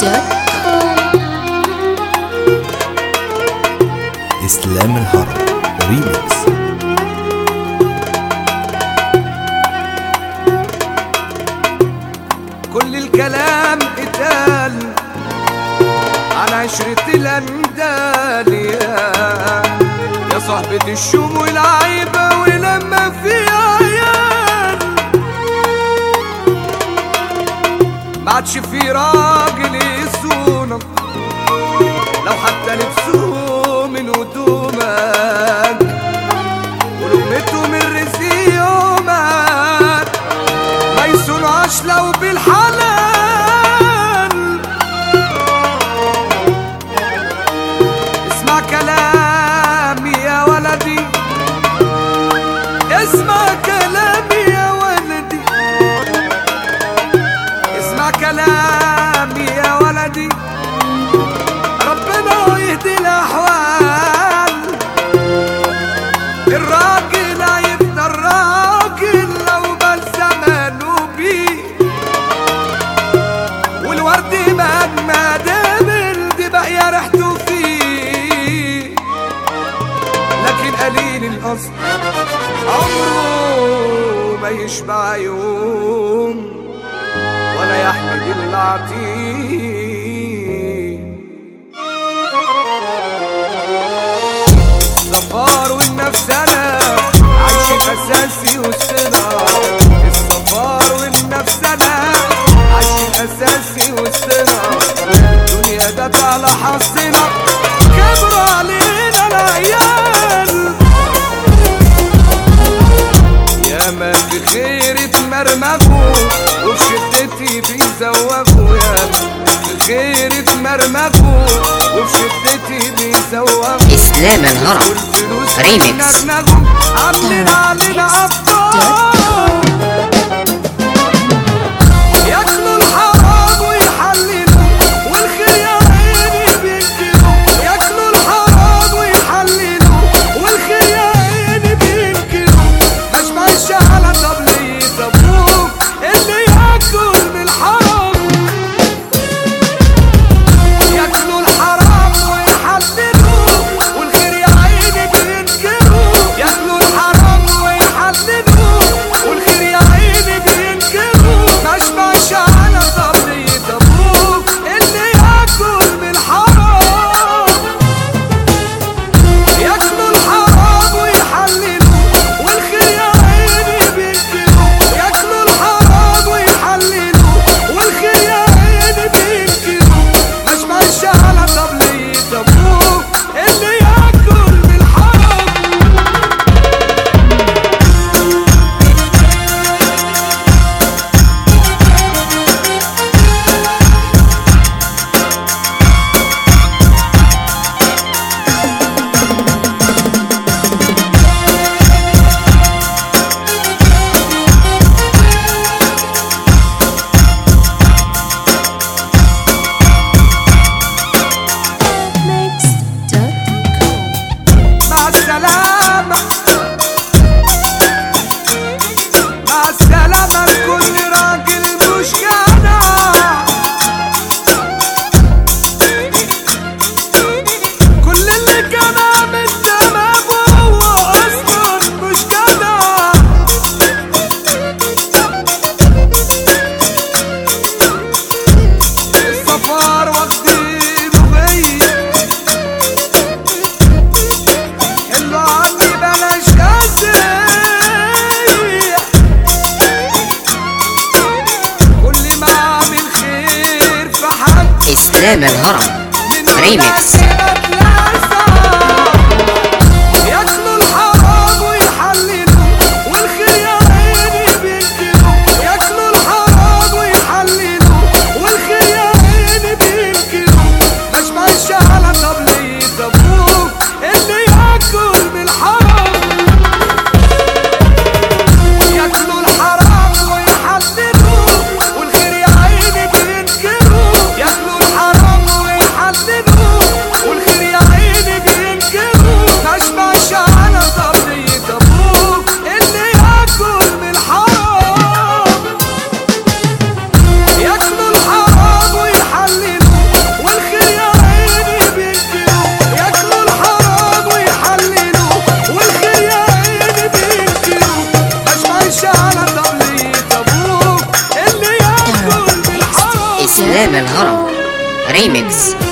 اسلام الهرم ريميكس كل الكلام اتقال عن عشرة الأندال يا يا صاحبة الشوم والعيبة ولما في عيال ما عادش في راجل يصونك لو حتى لبسوه من هدومك ولقمته من رزق يومك ما يصونعش لو بالحلال اسمع كلامي يا ولدي اسمع كلامي يا ولدي اسمع كلامي يا ولدي ربنا يهدي الاحوال الراجل هيفضل راجل لو بل زمانه بيه والورد مهما دبل دي باقية ريحته فيه لكن قليل الأصل عمره ما يشبع يوم ولا يحمد العطيه الصفار والنفسنة عايشين أساسي والصنع الصفار والنفسنة عايشين أساسي والصنع الدنيا جت على حظنا كبروا علينا العيال ياما في خير اتمرمغوا وفي شدتي بيزوغوا ياما في خير اتمرمغوا وفي شدتي بيزوغوا إسلام الهرم والفلوس ريميكس. نغنغوا عاملين علينا أبطال ياكلوا الحرام ويحللوا والخير يا عيني بينكروا ياكلوا الحرام ويحللوا والخير يا عيني بينكروا مشبعش على طبلية ابوك اللي ياكل من الحرام ياكلوا الحرام ويحللوا والخير يا عيني بينكروا ياكلوا الحرام ويحللوا والخير يا عيني بينكروا مشبعش على طبلية ابوك اللي ياكل من الحرام ياكلوا الحرام ويحللوا والخير يا عيني بينكروا ياكلوا الحرام ويحللوا والخير يا عيني بينكروا مشبعش على طبلية ابوك اللي ياكل من الحرام مع السلامة مع السلامة لكل راجل مش جدع كل اللي كان عامل تمام وهو أصلا مش جدع السفر واخدين وغير حلو عني بلاش غزية كل ما اعمل خير في حد إسلام الهرم من ريميكس. ياكلوا الحرام ويحللوا والخير يا عيني بينكروا ياكلوا الحرام ويحللوا والخير يا عيني بينكروا مشبعش على طبلية ابوك اللي ياكل من الحرام ياكلوا الحرام ويحللوا والخير يا عيني بينكروا ياكلوا الحرام ويحللوا والخير ريميكس